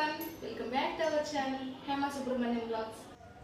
everyone welcome back to our channel Hema Subrahmanyam blogs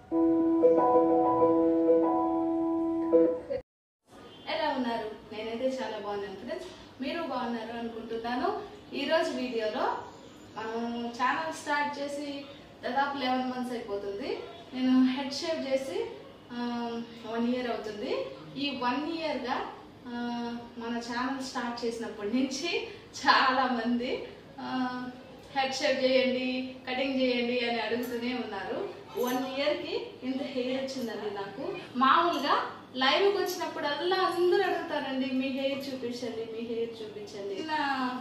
ఎలా ఉన్నారు నేనైతే చాలా బాగున్నాను ఫ్రెండ్స్ మీరు బాగున్నారు అనుకుంటున్నాను ఈ రోజు వీడియోలో మనం ఛానల్ స్టార్ట్ చేసి దాదాపు లెవెన్ మంత్స్ అయిపోతుంది నేను హెడ్ షేవ్ చేసి వన్ ఇయర్ అవుతుంది ఈ వన్ ఇయర్గా మన ఛానల్ స్టార్ట్ చేసినప్పటి నుంచి చాలా మంది హెడ్ షేవ్ చేయండి కటింగ్ చేయండి అని అడుగుతూనే ఉన్నారు వన్ ఇయర్కి ఇంత హెయిర్ వచ్చిందండి నాకు మామూలుగా లైవ్కి వచ్చినప్పుడల్లా అందరూ అడుగుతారండి మీ హెయిర్ చూపించండి మీ హెయిర్ చూపించండి చిన్న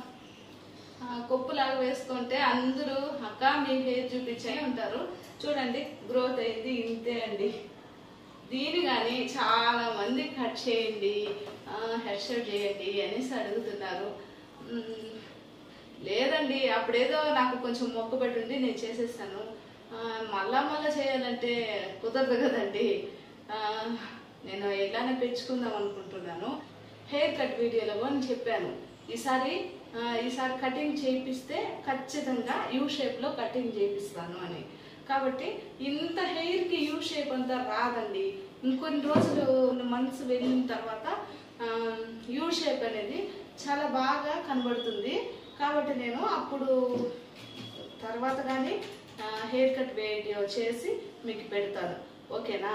ఆ, కొప్పులాగా వేసుకుంటే అందరూ అక్క మీ హెయిర్ చూపించే ఉంటారు చూడండి గ్రోత్ అయింది ఇంతే అండి దీని కానీ చాలా మంది కట్ చేయండి హెడ్ షేవ్ చేయండి అనేసి అడుగుతున్నారు మ్మ్, లేదండి అప్పుడేదో నాకు కొంచెం మొక్కుబడి ఉండి నేను చేసేసాను ఆ, మళ్ళా మళ్ళా చేయాలంటే కుదరదు కదండి ఆ, నేను ఇలానే పెంచుకుందాం అనుకుంటున్నాను హెయిర్ కట్ వీడియోలో అని చెప్పాను ఈసారి ఆ, ఈసారి కటింగ్ చేయిస్తే ఖచ్చితంగా యూ షేప్లో కటింగ్ చేయిస్తాను అని కాబట్టి ఇంత హెయిర్కి యూ షేప్ అంతా రాదండి ఇంకొన్ని రోజులు మంత్స్ వెళ్ళిన తర్వాత యూ షేప్ అనేది చాలా బాగా కనబడుతుంది కాబట్టి నేను అప్పుడు తర్వాత కానీ హెయిర్ కట్ వీడియో చేసి మీకు పెడతాను ఓకేనా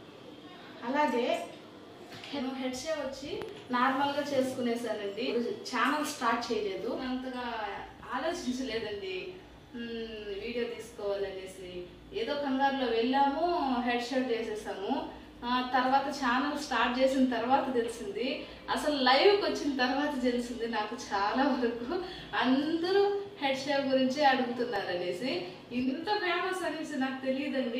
అలాగే నేను హెడ్ షేవ్ వచ్చి నార్మల్గా చేసుకునేసానండి ఛానల్ స్టార్ట్ చేయలేదు అంతగా ఆలోచించలేదండి మ్మ్, వీడియో తీసుకోవాలనేసి ఏదో కంగారులో వెళ్ళాము హెడ్ షేవ్ చేసేసాము ఆ, తర్వాత ఛానల్ స్టార్ట్ చేసిన తర్వాత తెలిసింది అసలు లైవ్కి వచ్చిన తర్వాత తెలిసింది నాకు చాలా వరకు అందరూ హెడ్ షేవ్ గురించి అడుగుతున్నారు అనేసి ఇంత ఫేమస్ అనేసి నాకు తెలియదండి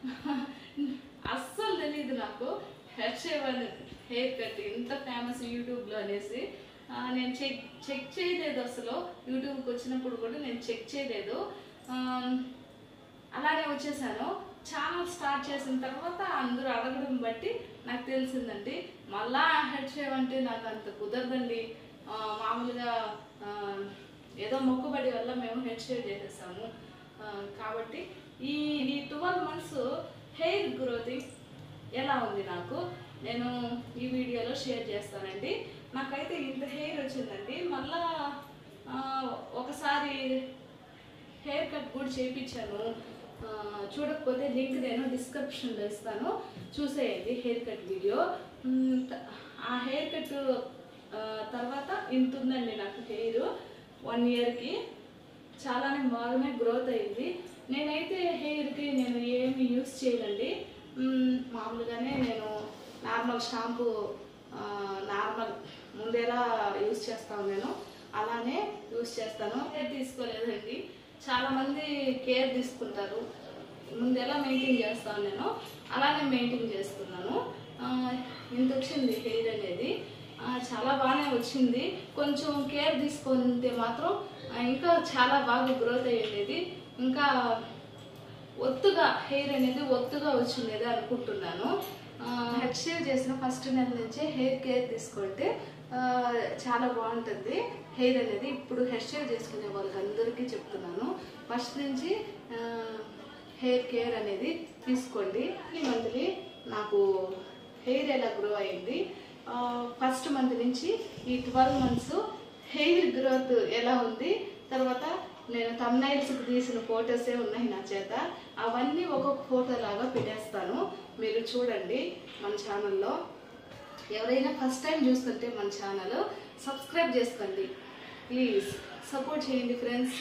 అస్సలు తెలియదు నాకు హెడ్ షేవ్ అని హెయిర్ కట్ ఇంత ఫేమస్ యూట్యూబ్లో అనేసి ఆ, నేను చెక్ చెక్ చేయలేదు అసలు యూట్యూబ్కి వచ్చినప్పుడు కూడా నేను చెక్ చేయలేదు ఆ, అలానే వచ్చేసాను ఛానల్ స్టార్ట్ చేసిన తర్వాత అందరూ అడగడం బట్టి నాకు తెలిసిందండి మళ్ళా హెడ్ షేవ్ అంటే నాకు అంత కుదరదండి ఆ, మామూలుగా ఆ, ఏదో మొక్కుబడి వల్ల మేము హెడ్ షేవ్ చేసేసాము ఆ, కాబట్టి ఈ ఈ ట్వెల్వ్ మంత్స్ హెయిర్ గ్రోతింగ్ ఎలా ఉంది నాకు నేను ఈ వీడియోలో షేర్ చేస్తానండి నాకైతే ఇంత హెయిర్ వచ్చిందండి మళ్ళా ఆ, ఒకసారి హెయిర్ కట్ కూడా చేయించాను ఆ, చూడకపోతే లింక్ నేను డిస్క్రిప్షన్లో ఇస్తాను చూసేయండి హెయిర్ కట్ వీడియో మ్, త- ఆ హెయిర్ కట్ ఆ, తర్వాత ఇంత ఉందండి నాకు హెయిర్ వన్ ఇయర్కి చాలానే బాగానే గ్రోత్ అయింది నేనైతే హెయిర్కి నేను ఏమి యూస్ చేయనండి మ్, మామూలుగానే నేను నార్మల్ షాంపూ ఆ, నార్మల్ ముందేలా యూస్ చేస్తాను నేను అలానే యూస్ చేస్తాను కేర్ తీసుకోలేదండి చాలా మంది కేర్ తీసుకుంటారు ముందు ఎలా మెయింటైన్ చేస్తాను నేను అలానే మెయింటైన్ చేస్తున్నాను ఆ, ఇంత వచ్చింది హెయిర్ అనేది ఆ, చాలా బాగానే వచ్చింది కొంచెం కేర్ తీసుకుంటే మాత్రం ఆ, ఇంకా చాలా బాగా గ్రోత్ అయ్యేది ఇంకా ఒత్తుగా హెయిర్ అనేది ఒత్తుగా వచ్చిండేది అనుకుంటున్నాను హెడ్ షేవ్ చేసిన ఫస్ట్ నెల నుంచి హెయిర్ కేర్ తీసుకుంటే ఆ, చాలా బాగుంటుంది హెయిర్ అనేది ఇప్పుడు హెడ్ షేవ్ చేసుకునే వాళ్ళందరికీ చెప్తున్నాను ఫస్ట్ నుంచి హెయిర్ కేర్ అనేది తీసుకోండి ఈ మంత్లీ నాకు హెయిర్ ఎలా గ్రో అయింది ఫస్ట్ మంత్ నుంచి ఈ ట్వెల్వ్ మంత్స్ హెయిర్ గ్రోత్ ఎలా ఉంది తర్వాత నేను తమ్నైల్స్కి తీసిన ఫొటోసే ఉన్నాయి నా చేత అవన్నీ ఒక్కొక్క ఫోటో లాగా పెట్టేస్తాను మీరు చూడండి మన ఛానల్లో ఎవరైనా ఫస్ట్ టైం చూస్తుంటే మన ఛానల్ సబ్స్క్రైబ్ చేసుకోండి ప్లీజ్ సపోర్ట్ చేయండి ఫ్రెండ్స్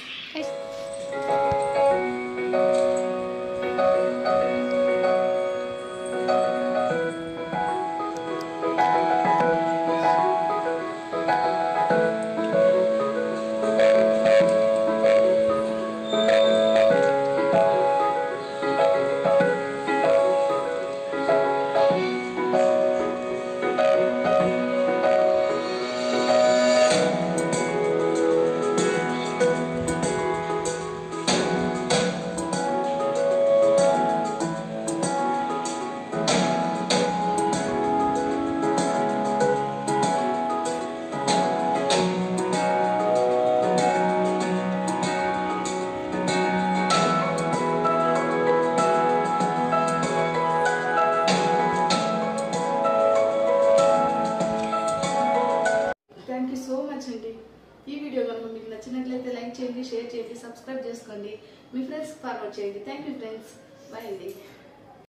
ఆలోచించండి ఈ వీడియో కనుక మీకు నచ్చినట్లయితే లైక్ చేయండి షేర్ చేయండి సబ్స్క్రైబ్ చేసుకోండి మీ ఫ్రెండ్స్కి ఫార్వర్డ్ చేయండి థ్యాంక్ యూ ఫ్రెండ్స్ బాయ్ అండి